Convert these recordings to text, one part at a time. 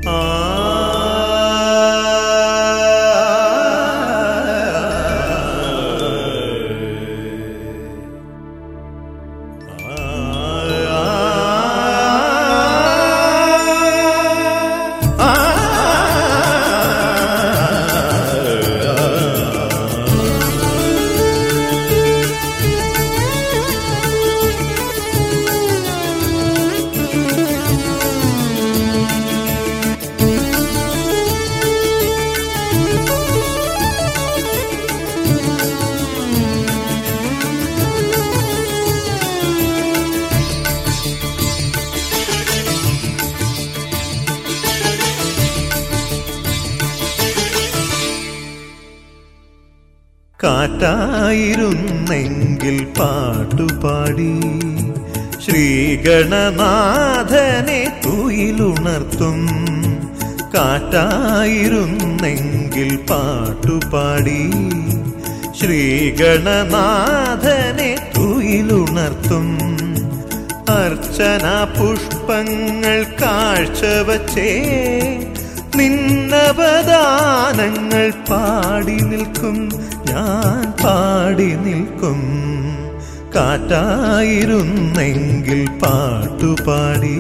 കാറ്റായിരുന്നെങ്കിൽ പാട്ടുപാടി ശ്രീഗണനാഥനെ തുയിലുണർത്തും കാറ്റായിരുന്നെങ്കിൽ പാട്ടുപാടി ശ്രീഗണനാഥനെ തുയിലുണർത്തും അർച്ചന പുഷ്പങ്ങൾ കാഴ്ചവച്ചേ നിന്നവദാനങ്ങൾ പാടി നിൽക്കും ഞാൻ പാടി നിൽക്കും കാറ്റായിരുന്നെങ്കിൽ പാട്ടുപാടി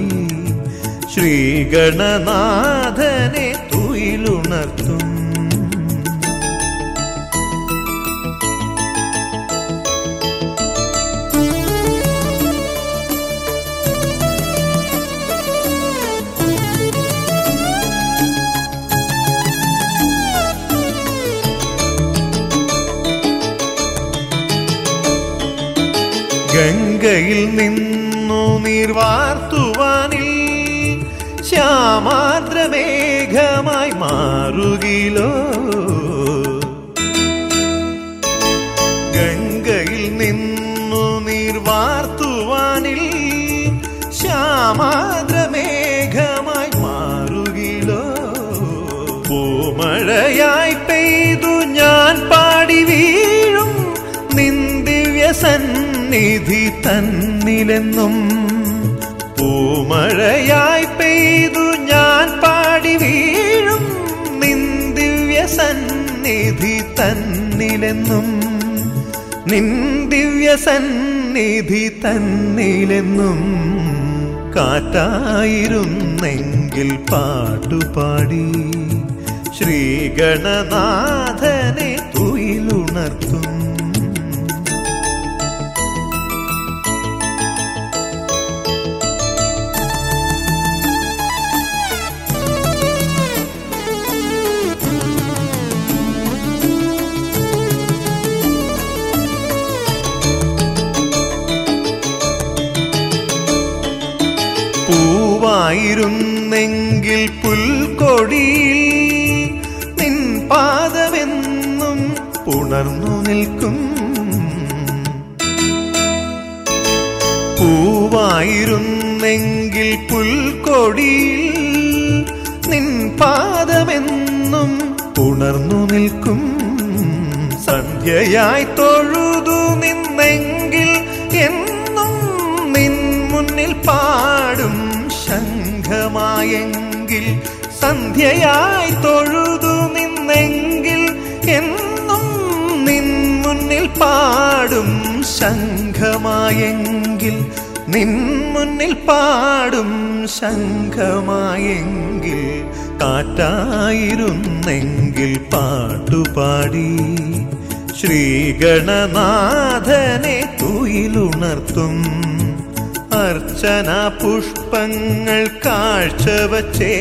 ശ്രീഗണനാഥനെ തുയിലുണർത്തും ഗംഗയിൽ നിന്നു നീർവാർത്തുവാനിൽ ശ്യാമാർദ്രമേഘമായി മാറുകിലോ ഗംഗയിൽ നിന്നു നീർവാർത്തുവാനിൽ ശ്യാമാർദ്രമേഘമായി മാറുകിലോ പൂമഴയായി പെയ്തു ഞാൻ പാടി വീഴും നിന്ദിവ്യ സന്നിധി തന്നിലെന്നും പൂമഴയായി പെയ്തു ഞാൻ പാടി വീഴും നിന്ദിവ്യ സന്നിധി തന്നിലെന്നും നിന്ദിവ്യ സന്നിധി തന്നിലെന്നും കാറ്റായിരുന്നെങ്കിൽ പാട്ടുപാടി ശ്രീഗണനാഥനെ തുയിലുണർത്തും പൂവായിരുന്നെങ്കിൽ പുൽക്കൊടിയിൽ നിൻ പാദമെന്നും പുണർന്നു നിൽക്കും പൂവായിരുന്നെങ്കിൽ പുൽക്കൊടിയിൽ നിൻ പാദമെന്നും പുണർന്നു നിൽക്കും സന്ധ്യയായി തൊഴുതു നിന്നെങ്കിൽ എന്നും നിൻ മുന്നിൽ പാടും ശംഖമായെങ്കിൽ സന്ധ്യയായി തൊഴുതു നിന്നെങ്കിൽ എന്നും നിൻ മുന്നിൽ പാടും ശംഖമായെങ്കിൽ നിൻ മുന്നിൽ പാടും ശംഖമായെങ്കിൽ കാറ്റായിരുന്നെങ്കിൽ പാട്ടുപാടി ശ്രീഗണനാഥനെ തുയിലുണർത്തും അർച്ചന പുഷ്പങ്ങൾ കാഴ്ചവച്ചേ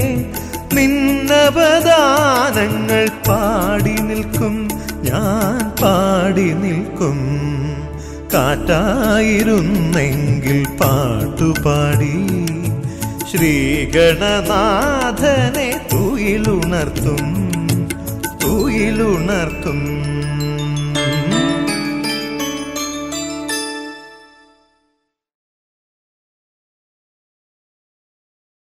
നിന്നവദാനങ്ങൾ പാടി നിൽക്കും ഞാൻ പാടി നിൽക്കും കാറ്റായിരുന്നെങ്കിൽ പാട്ടുപാടി ശ്രീഗണനാഥനെ തുയിലുണർത്തും തുയിലുണർത്തും